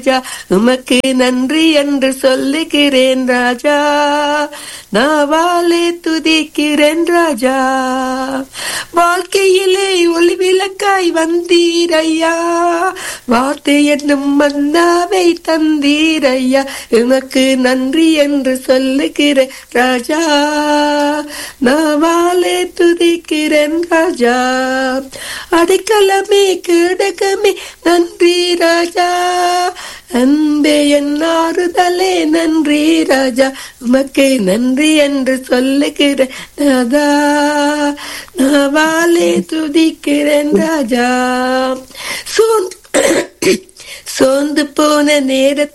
ராஜா உமக்கு நன்றி என்று சொல்லுகிறேன் ராஜா நாவாலே துதிக்கிறேன் ராஜா வாழ்க்கையிலே ஒளி விளக்காய் வந்தீரையா வார்த்தை என்னும் மன்னாவை தந்தீரையா உமக்கு நன்றி என்று சொல்லுகிறேன் ராஜா நாவாலே துதிக்கிறேன் ராஜா அடைக்கலமே கேடகமே நன்றி ராஜா அன்பே என் ஆறுதலே நன்றி ராஜா உமக்கு நன்றி என்று சொல்லுகிறேன் ராஜா நாவாலே துதிக்கிறேன் ராஜா சோர்ந்து சோர்ந்து போன நேரத்தில்